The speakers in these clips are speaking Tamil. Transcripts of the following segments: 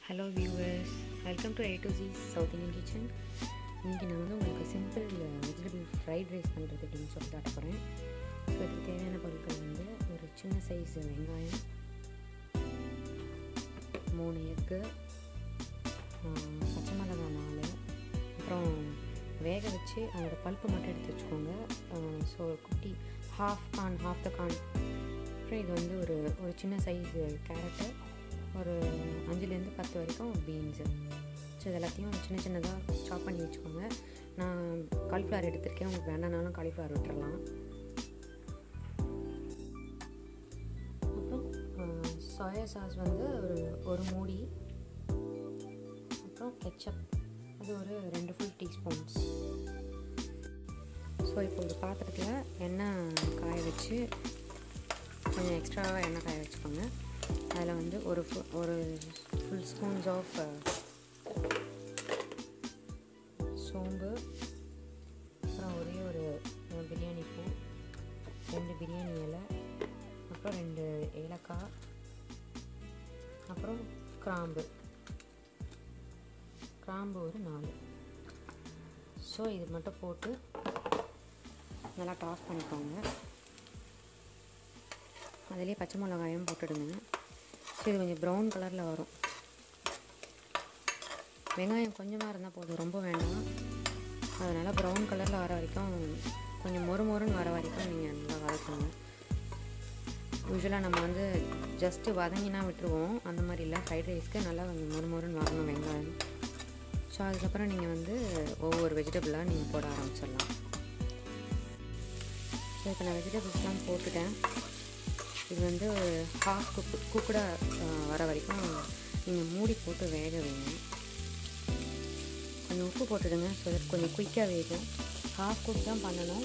hello viewers welcome to A to Z South Indian kitchen இன்றைக்கி நான் வந்து உங்களுக்கு சிம்பிள் வெஜிடபிள் ஃப்ரைட் ரைஸ் பண்ணுறது அப்படின்னு சொல்லி காட்ட போகிறேன் ஸோ அதுக்கு தேவையான பொருட்கள் வந்து ஒரு சின்ன சைஸ் வெங்காயம் மூணு எக்கு பச்சை மிளகாய் நாலு அப்புறம் வேக வச்சு அதோட பல்ப்பு மட்டும் எடுத்து வச்சுக்கோங்க ஸோ குட்டி half can half the can அப்புறம் இது வந்து ஒரு ஒரு சின்ன சைஸ் கேரட்டு ஒரு அஞ்சுலேருந்து பத்து வரைக்கும் பீன்ஸு ஸோ இது எல்லாத்தையும் சின்ன சின்னதாக சாப் பண்ணி வச்சுக்கோங்க நான் காலிஃப்ளவர் எடுத்திருக்கேன் உங்களுக்கு வேண்டானாலும் காலிஃப்ளவர் விட்டுறலாம் அப்புறம் சோயா சாஸ் வந்து ஒரு ஒரு மூடி அப்புறம் கெச்சப் அது ஒரு ரெண்டு ஃபுல் டீஸ்பூன்ஸ் ஸோ இப்போ ஒரு பாத்திரத்தில் எண்ணெய் காய வச்சு கொஞ்சம் எக்ஸ்ட்ராவாக எண்ணெய் காய வச்சுக்கோங்க அதில் வந்து ஒரு ஒரு ஃபுல் ஸ்பூன்ஸ் ஆஃப் சோம்பு அப்புறம் ஒரே ஒரு பிரியாணி பூ ரெண்டு பிரியாணி இலை அப்புறம் ரெண்டு ஏலக்காய் அப்புறம் கிராம்பு கிராம்பு ஒரு நாலு ஸோ இது மட்டும் போட்டு நல்லா டாஸ் பண்ணிக்கோங்க அதிலே பச்சை மிளகாயும் போட்டுடுங்க ஸோ இது கொஞ்சம் ப்ரௌன் கலரில் வரும் வெங்காயம் கொஞ்சமாக இருந்தால் போதும் ரொம்ப வேண்டாம் அதனால் ப்ரௌன் கலரில் வர வரைக்கும் கொஞ்சம் மொறு மொறுன்னு வர வரைக்கும் நீங்கள் நல்லா வதக்கணும் யூஸ்வலாக நம்ம வந்து ஜஸ்ட்டு வதங்கினா விட்டுருவோம் அந்த மாதிரி இல்லை ஃப்ரைட் ரைஸ்க்கு நல்லா கொஞ்சம் மொறு மொறுன்னு வரணும் வெங்காயம் ஸோ அதுக்கப்புறம் நீங்கள் வந்து ஒவ்வொரு வெஜிடபிளாக நீங்கள் போட ஆரம்பிச்சிடலாம் ஸோ இப்போ நான் வெஜிடபிள்ஸ்லாம் போட்டுட்டேன் இது வந்து ஒரு ஹாஃப் குக் குக்கடாக வர வரைக்கும் நீங்கள் மூடி போட்டு வேக வைங்க கொஞ்சம் உப்பு போட்டுடுங்க ஸோ கொஞ்சம் குயிக்காக வேகும் ஹாஃப் குக் தான் பண்ணணும்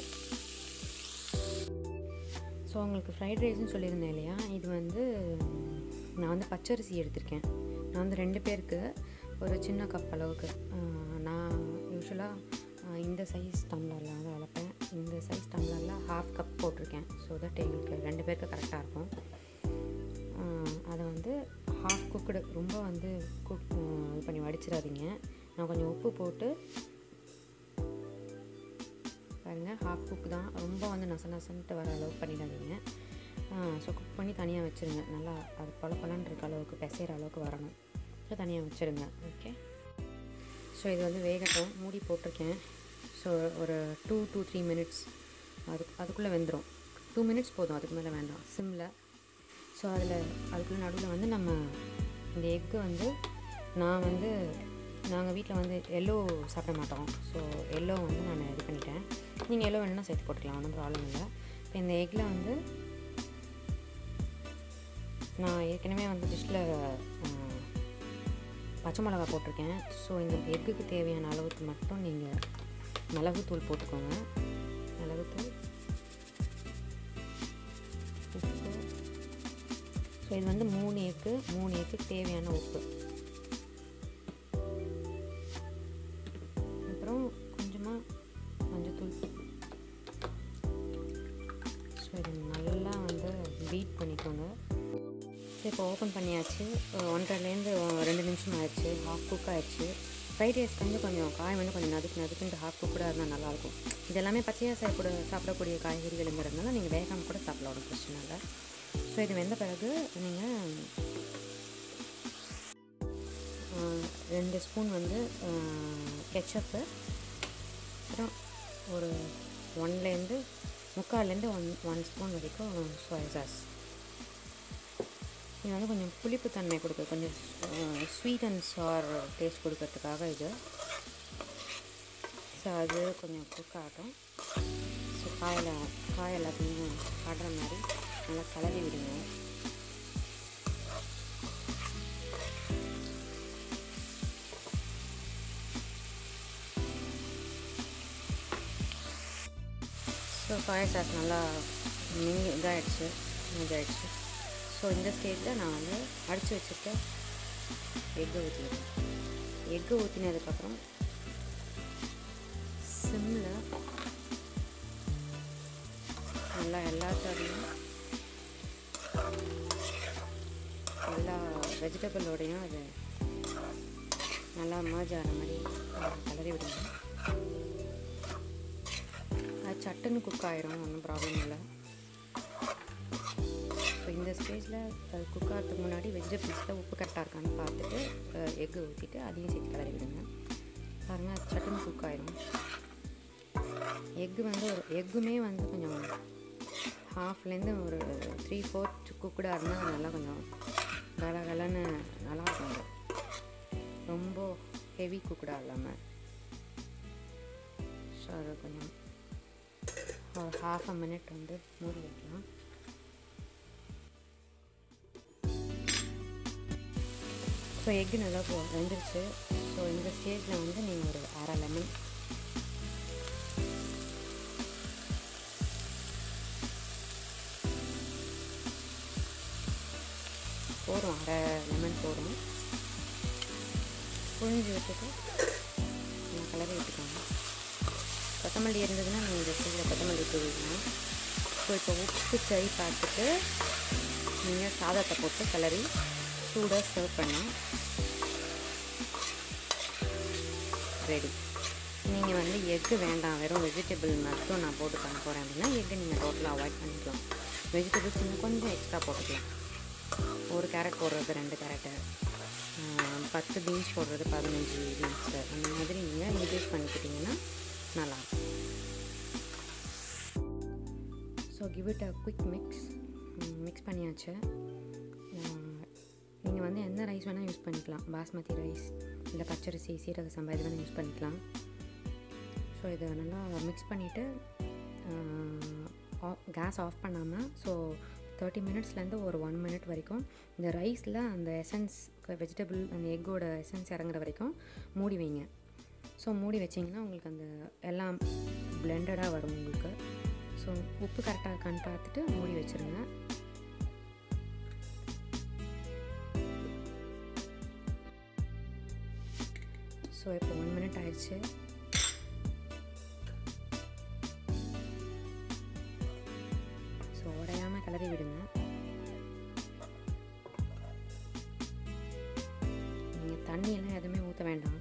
ஸோ உங்களுக்கு ஃப்ரைட் ரைஸ்னு சொல்லியிருந்தேன் இல்லையா இது வந்து நான் வந்து பச்சரிசி எடுத்திருக்கேன் நான் வந்து ரெண்டு பேருக்கு ஒரு சின்ன கப் அளவுக்கு நான் யூஸ்வலாக இந்த சைஸ் டம்ளரில் வந்து வளர்ப்பேன் இந்த சைஸ் டம்ளரில் ஹாஃப் கப் போட்டிருக்கேன் ஸோ தட் எங்களுக்கு ரெண்டு பேருக்கு கரெக்டாக இருக்கும் அதை வந்து ஹாஃப் குக்குடு ரொம்ப வந்து குக் இது பண்ணி வடிச்சிடாதீங்க நான் கொஞ்சம் உப்பு போட்டு பாருங்கள் ஹாஃப் குக் தான் ரொம்ப வந்து நச நசன்ட்டு வர அளவுக்கு பண்ணிடாதீங்க ஸோ குக் பண்ணி தனியாக வச்சுருங்க நல்லா அது பல பலன் இருக்க அளவுக்கு பிசைகிற அளவுக்கு வரணும் ஸோ தனியாக வச்சுருங்க ஓகே ஸோ இது வந்து வேகட்டும் மூடி போட்டிருக்கேன் ஸோ ஒரு டூ டூ த்ரீ மினிட்ஸ் அது அதுக்குள்ளே வெந்துடும் டூ மினிட்ஸ் போதும் அதுக்கு மேலே வேண்டாம் சிம்மில் ஸோ அதில் அதுக்குள்ளே நடுவில் வந்து நம்ம இந்த எக்கு வந்து நான் வந்து நாங்கள் வீட்டில் வந்து எல்லோ சாப்பிட மாட்டோம் ஸோ எல்லோ வந்து நான் இது பண்ணிட்டேன் நீங்கள் எல்லோ வேணுன்னா சேர்த்து போட்டுக்கலாம் ஒன்றும் ப்ராப்ளம் இல்லை இப்போ இந்த எக்கில் வந்து நான் ஏற்கனவே வந்து டிஷ்ஷில் பச்சை மிளகா போட்டிருக்கேன் ஸோ இந்த எக்குக்கு தேவையான அளவுக்கு மட்டும் நீங்கள் மிளகுத்தூள் போட்டுக்கோங்க மிளகுத்தூள் உப்பு ஸோ இது வந்து மூணு எக்கு மூணு எக்கு தேவையான உப்பு அப்புறம் கொஞ்சமாக மஞ்சத்தூள் ஸோ இது நல்லா வந்து பீட் பண்ணிக்கோங்க ஸோ இப்போ ஓப்பன் பண்ணியாச்சு ஒன்றரைலேருந்து ரெண்டு நிமிஷம் ஆயிடுச்சு ஹாஃப் குக் ஆயிடுச்சு ஃப்ரைட் ரைஸ் வந்து கொஞ்சம் காய் வந்து கொஞ்சம் நதுக்கு நதுக்குன்ட்டு ஹாஃப் குக்கூடாக இருந்தால் நல்லாயிருக்கும் இது எல்லாமே பச்சையாக சாப்பிட சாப்பிடக்கூடிய காய்கறிகளுங்கிறதுனால நீங்கள் வேகாமல் கூட சாப்பிடலாம் ஒன்றும் பிரச்சனை இல்லை ஸோ இது வெந்த பிறகு நீங்கள் ரெண்டு ஸ்பூன் வந்து கெச்சப்பு அப்புறம் ஒரு ஒன்லேருந்து முக்கால்லேருந்து ஒன் ஒன் ஸ்பூன் வரைக்கும் சோயா சாஸ் இது வந்து கொஞ்சம் புளிப்புத்தன்மை கொடுக்குது கொஞ்சம் ஸ்வீட் அண்ட் சார் டேஸ்ட் கொடுக்கறதுக்காக இது ஸோ அது கொஞ்சம் குக் ஆகட்டும் ஸோ காயில் காய் எல்லாத்தையும் ஆடுற மாதிரி நல்லா கலரி விடுங்க ஸோ சோயா சாஸ் நல்லா மிங்கி இதாகிடுச்சு இதாகிடுச்சு ஸோ இந்த ஸ்டேஜில் நான் வந்து அடித்து வச்சுருக்க எக்கு ஊற்றிடுவேன் எக்கு ஊற்றினதுக்கப்புறம் சிம்மில் நல்லா எல்லாத்தோடையும் எல்லா வெஜிடபிளோடையும் அது நல்லா மர்ஜ் ஆகிற மாதிரி கிளறி விடுங்க அது சட்டுன்னு குக் ஆயிரும் ஒன்றும் ப்ராப்ளம் இல்லை ஸோ இந்த ஸ்டேஜில் அது குக் ஆகிறதுக்கு முன்னாடி வெஜிடபிள்ஸில் உப்பு கரெக்டாக இருக்கான்னு பார்த்துட்டு எக்கு ஊற்றிட்டு அதையும் சேர்த்து கிளறி விடுங்க பாருங்கள் அது சட்டுன்னு குக் ஆயிரும் எக்கு வந்து ஒரு எக்குமே வந்து கொஞ்சம் ஹாஃப்லேருந்து ஒரு த்ரீ ஃபோர்த் குக்குடாக இருந்தால் நல்லா கொஞ்சம் கல கலன்னு நல்லா இருக்கும் அது ரொம்ப ஹெவி குக்குடாக இல்லாமல் ஸோ அது கொஞ்சம் ஒரு ஹாஃப் அ மினிட் வந்து மூடி வைக்கலாம் ஸோ எக்கு நல்லா போ வெந்துருச்சு ஸோ இந்த ஸ்டேஜில் வந்து நீங்கள் ஒரு அரை லெமன் போதும் அரை லெமன் போதும் புழிஞ்சு விட்டுட்டு நல்லா கலரி விட்டுக்கோங்க கொத்தமல்லி இருந்ததுன்னா நீங்கள் இந்த ஸ்டேஜில் கொத்தமல்லி தூவிக்கலாம் ஸோ இப்போ உப்பு சரி பார்த்துட்டு நீங்கள் சாதத்தை போட்டு கிளறி சூடாக சர்வ் பண்ணால் ரெடி நீங்கள் வந்து எக்கு வேண்டாம் வெறும் வெஜிடபிள் மட்டும் நான் போட்டு பண்ண போகிறேன் அப்படின்னா எக்கு நீங்கள் டோட்டலாக அவாய்ட் பண்ணிக்கலாம் வெஜிடபிள்ஸ் இன்னும் கொஞ்சம் எக்ஸ்ட்ரா போட்டுக்கலாம் ஒரு கேரட் போடுறது ரெண்டு கேரட்டு பத்து பீன்ஸ் போடுறது பதினஞ்சு பீன்ஸு அந்த மாதிரி நீங்கள் இன்க்ரீஸ் பண்ணிக்கிட்டிங்கன்னா நல்லாயிருக்கும் so give it a quick mix mix பண்ணியாச்சு நீங்கள் வந்து எந்த ரைஸ் வேணால் யூஸ் பண்ணிக்கலாம் பாஸ்மதி ரைஸ் இல்லை பச்சரிசி சீரக சம்பா இது வேணால் யூஸ் பண்ணிக்கலாம் ஸோ இதை நல்லா மிக்ஸ் பண்ணிவிட்டு கேஸ் ஆஃப் பண்ணாமல் ஸோ தேர்ட்டி மினிட்ஸ்லேருந்து ஒரு ஒன் மினிட் வரைக்கும் இந்த ரைஸில் அந்த எசன்ஸ் வெஜிடபிள் அந்த எக்கோட எசன்ஸ் இறங்குற வரைக்கும் மூடி வைங்க ஸோ மூடி வச்சிங்கன்னா உங்களுக்கு அந்த எல்லாம் பிளெண்டடாக வரும் உங்களுக்கு ஸோ உப்பு கரெக்டாக இருக்கான்னு பார்த்துட்டு மூடி வச்சுருங்க ஸோ இப்போ ஒன் மினிட் ஆயிடுச்சு ஸோ உடையாமல் கிளறி விடுங்க நீங்கள் தண்ணியெல்லாம் எதுவுமே ஊற்ற வேண்டாம்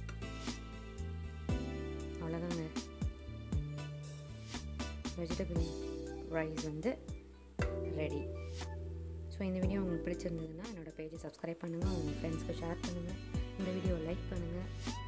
அவ்வளோதாங்க வெஜிடபிள் ரைஸ் வந்து ரெடி ஸோ இந்த வீடியோ உங்களுக்கு பிடிச்சிருந்ததுன்னா என்னோடய பேஜை சப்ஸ்கிரைப் பண்ணுங்கள் உங்கள் ஃப்ரெண்ட்ஸ்க்கு ஷேர் பண்ணுங்கள் இந்த வீடியோவை லைக் பண்ணுங்கள்